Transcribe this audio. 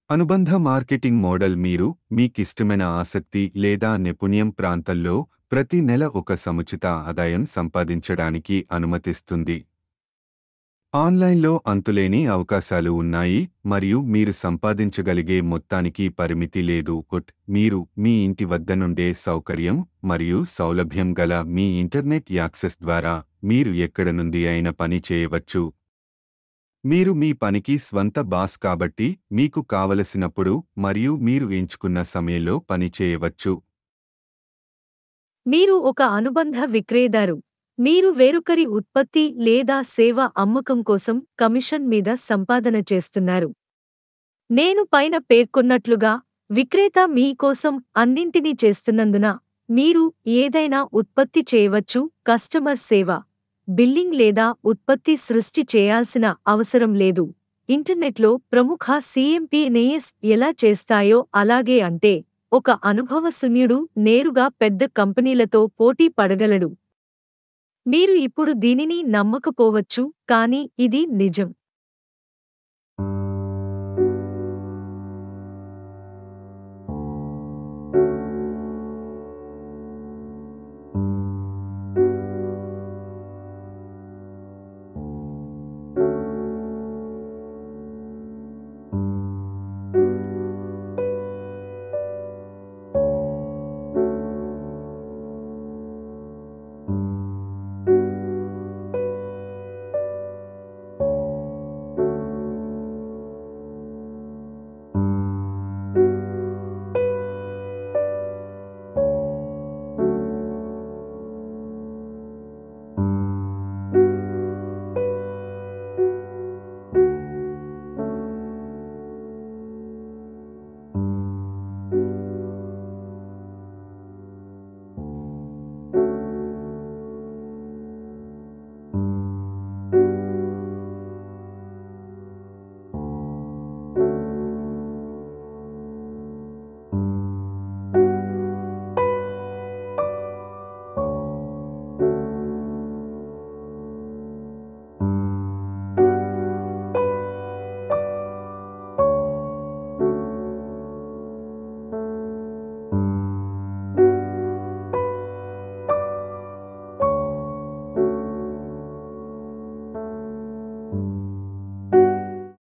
అనుబంధ marketing model మీరు మీకిష్టమైన ఆసక్తి లేదా నిపుణ్యం ప్రాంతంలో ప్రతి నెల ఒక సముచిత ఆదాయం సంపాదించడానికి అనుమతిస్తుంది ఆన్లైన్లో అంతులేని అవకాశాలు ఉన్నాయి మరియు మీరు సంపాదించగలిగే మొత్తానికి పరిమితి లేదు ఒట్ మీరు మీ ఇంటి వద్ద నుండే సౌకర్యం మరియు సౌలభ్యం గల మీ ఇంటర్నెట్ యాక్సెస్ ద్వారా మీరు ఎక్కడ నుండి అయినా పని చేయవచ్చు మీరు మీ పనికి స్వంత బాస్ కాబట్టి మీకు కావలసినప్పుడు మరియు మీరు ఎంచుకున్న సమయంలో పని చేయవచ్చు మీరు ఒక అనుబంధ విక్రేదారు మీరు వేరొకరి ఉత్పత్తి లేదా సేవ అమ్మకం కోసం కమిషన్ మీద సంపాదన చేస్తున్నారు నేను పైన పేర్కొన్నట్లుగా విక్రేత మీ కోసం అన్నింటినీ చేస్తున్నందున మీరు ఏదైనా ఉత్పత్తి చేయవచ్చు కస్టమర్ సేవ బిల్లింగ్ లేదా ఉత్పత్తి సృష్టి చేయాల్సిన అవసరం లేదు ఇంటర్నెట్లో ప్రముఖ సిఎంపిఎన్ఏఎస్ ఎలా చేస్తాయో అలాగే అంటే ఒక అనుభవశూన్యుడు నేరుగా పెద్ద కంపెనీలతో పోటీ పడగలడు మీరు ఇప్పుడు దీనిని నమ్మకపోవచ్చు కానీ ఇది నిజం